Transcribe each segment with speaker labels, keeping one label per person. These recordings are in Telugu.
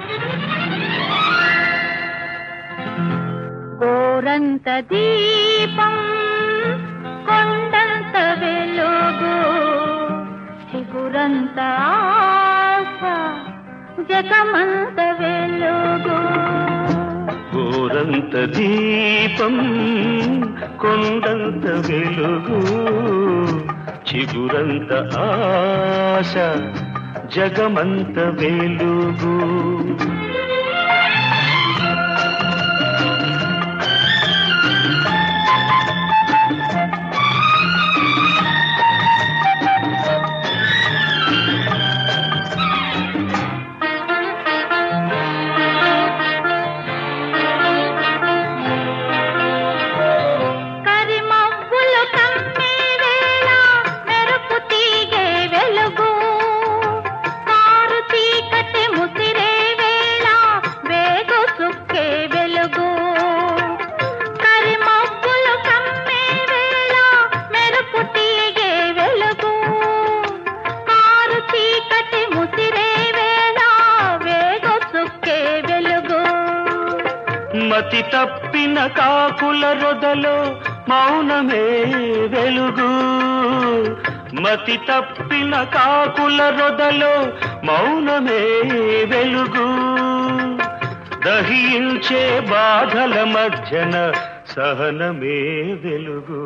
Speaker 1: కోరంత దీపం కొండంత వెలుగు చిగురంత ఆశ జగమంత వెలుగు
Speaker 2: గోరంత దీపం కొండంత వెలుగు చిగురంత ఆశ జగమంత వెలుగు
Speaker 1: కరిమవ్వులు కమ్మే వేళ మెరుపు తీగే వెలుగు కారు చీకటి ముసిరే వేళ వేగు సుక్కే వెలుగు కరిమవ్వులు కమ్మే వేళ మెరుపు తీగే వెలుగు కారు చీకటి ముసిరే వేళ వేగు సుక్కే వెలుగు
Speaker 2: మతి తప్పిన కాకుల రొదలో మౌనమే వెలుగు మతి తప్పిన కాకుల రొదలో మౌనమే వెలుగు దహించే బాధల మధ్యన సహనమే వెలుగు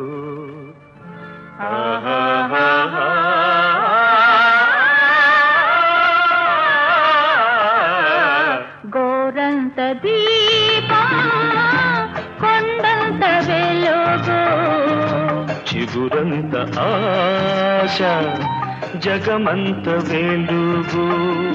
Speaker 1: గోరంత దీపం కొండంత వెలుగు
Speaker 2: చిగురంత ఆశ జగమంత వెలుగు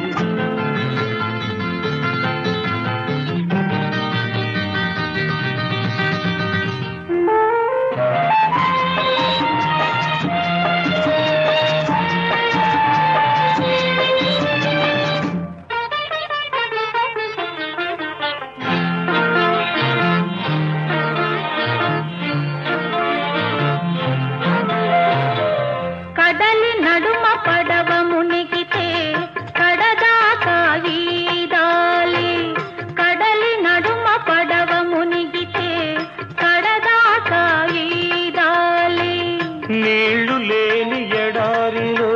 Speaker 1: కడలి నడుమ పడవ మునిగితే కడదాకా వీదాలి కడలి నడుమ పడవ మునిగితే కడదాకా వీదాలి
Speaker 2: నీళ్లు లేని ఎడారిలో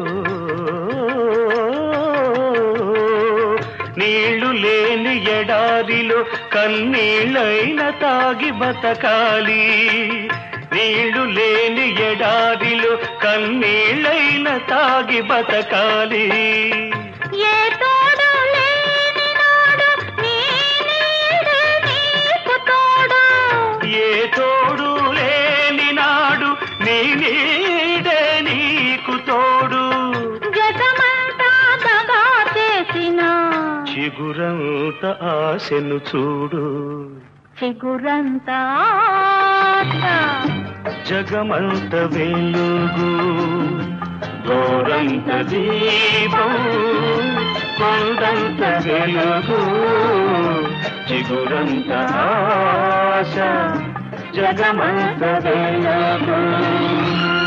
Speaker 2: నీళ్లు లేని ఎడారిలో కన్నీళ్ళైన తాగి బతకాలి నీళ్లు లేని ఎడారిలో కన్నీళ్ళైన తాగి బతకాలి
Speaker 1: ఏ తోడు లేని నాడు నీ నీడే నీకు తోడు
Speaker 2: ఏ తోడు లేని నాడు నీ నీడే నీకు తోడు
Speaker 1: జగమంతా దగా చేసిన
Speaker 2: చిగురంత ఆశను చూడు
Speaker 1: చిగురంత ఆశ
Speaker 2: జగమంత వెలుగు గోరంత దీపం కొండంత వెలుగు చిగురంత ఆశ జగమంత వెలుగు